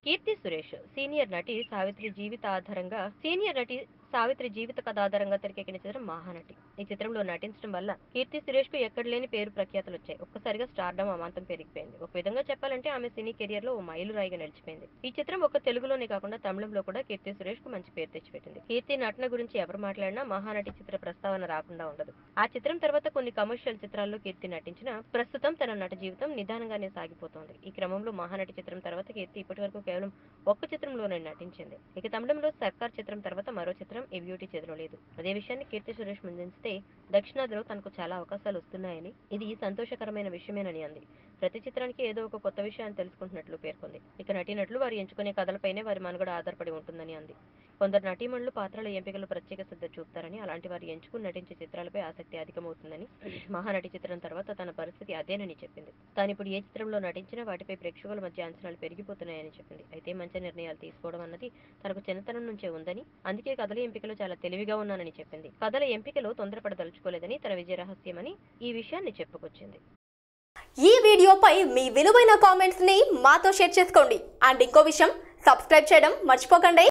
కీర్తి Suresh senior నటి సావిత్రి జీవిత ఆధారంగా senior నటి సావిత్రి జీవిత కథ ఆధారంగా తెరకెక్కిన చిత్రం మహానటి ఈ చిత్రంలో నటించడం వల్ల కీర్తి సురేష్ కు ఎక్కడ లేని పేరు ప్రఖ్యాతలు వచ్చాయి ఒక్కసారిగా స్టార్డమ్ అమాంతం పెరిగిపోయింది ఒక విధంగా చెప్పాలంటే ఆమె సినీ కెరియర్ లో ఓ మైలురాయిగా నిలిచిపోయింది ఈ చిత్రం ఒక తెలుగులోనే కాకుండా తమిళంలో కూడా కీర్తి సురేష్ కు మంచి పేరు తెచ్చిపెట్టింది కీర్తి నటన గురించి ఎవరు మాట్లాడినా మహానటి చిత్ర ప్రస్తావన రాకుండా ఉండదు ఆ చిత్రం తర్వాత కొన్ని కమర్షియల్ చిత్రాల్లో కీర్తి నటించిన ప్రస్తుతం తన నట జీవితం నిదానంగానే సాగిపోతోంది ఈ క్రమంలో మహానటి చిత్రం తర్వాత కీర్తి ఇప్పటి వరకు కేవలం ఒక్క చిత్రంలోనే నటించింది ఇక తమిళంలో సర్కార్ చిత్రం తర్వాత మరో చిత్రం ఈ బ్యూటీ చెదరలేదు అదే విషయాన్ని కీర్తి సురేష్ ముందుంచితే దక్షిణాదిలో తనకు చాలా అవకాశాలు వస్తున్నాయని ఇది సంతోషకరమైన విషయమేనని అంది ప్రతి చిత్రానికి ఏదో ఒక కొత్త విషయాన్ని తెలుసుకుంటున్నట్లు పేర్కొంది ఇక నటీనటులు వారు ఎంచుకునే కథలపైనే వారి మనుగడ ఆధారపడి ఉంటుందని అంది కొందరు నటీమణులు పాత్రల ఎంపికలు ప్రత్యేక శ్రద్ధ చూపుతారని అలాంటి వారు ఎంచుకుని నటించే చిత్రాలపై ఆసక్తి అధికమవుతుందని మహానటి చిత్రం తర్వాత తన పరిస్థితి అదేనని చెప్పింది తాను ఇప్పుడు ఏ చిత్రంలో నటించినా వాటిపై ప్రేక్షకుల మధ్య అంచనాలు పెరిగిపోతున్నాయని చెప్పింది అయితే మంచి నిర్ణయాలు తీసుకోవడం అన్నది తనకు చిన్నతనం నుంచే ఉందని అందుకే కథల ఎంపికలో చాలా తెలివిగా ఉన్నానని చెప్పింది కథల ఎంపికలో తొందరపడదలుచుకోలేదని తన విజయ రహస్యమని ఈ విషయాన్ని చెప్పుకొచ్చింది ఈ వీడియోపై మీ విలువైన కామెంట్స్ ని మాతో షేర్ చేసుకోండి అండ్ ఇంకో విషయం సబ్స్క్రైబ్ చేయడం మర్చిపోకండి